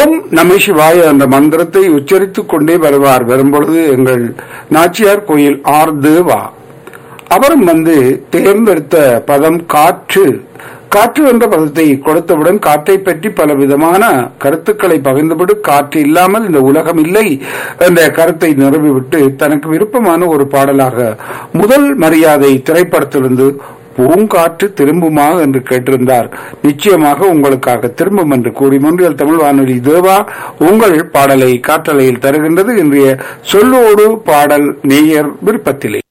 ஓம் நம சிவாய என்ற மந்திரத்தை உச்சரித்துக் கொண்டே வருவார் வரும்பொழுது எங்கள் நாச்சியார் கோயில் ஆர் தேவா அவரும் வந்து தேர்ந்தெடுத்த பதம் காற்று காற்று என்ற பதத்தை கொடுத்தவுடன் காற்றை பற்றி பல விதமான கருத்துக்களை பகிர்ந்துவிட்டு காற்று இல்லாமல் இந்த உலகம் இல்லை என்ற கருத்தை நிறுவிவிட்டு தனக்கு விருப்பமான ஒரு பாடலாக முதல் மரியாதை திரைப்படத்திலிருந்து பூங்காற்று திரும்புமா என்று கேட்டிருந்தார் நிச்சயமாக உங்களுக்காக திரும்பும் என்று கூறி முன்றியல் தமிழ் வானொலி தேவா உங்கள் பாடலை காற்றலையில் தருகின்றது இன்றைய சொல்லோடு பாடல் நேயர் விருப்பத்திலே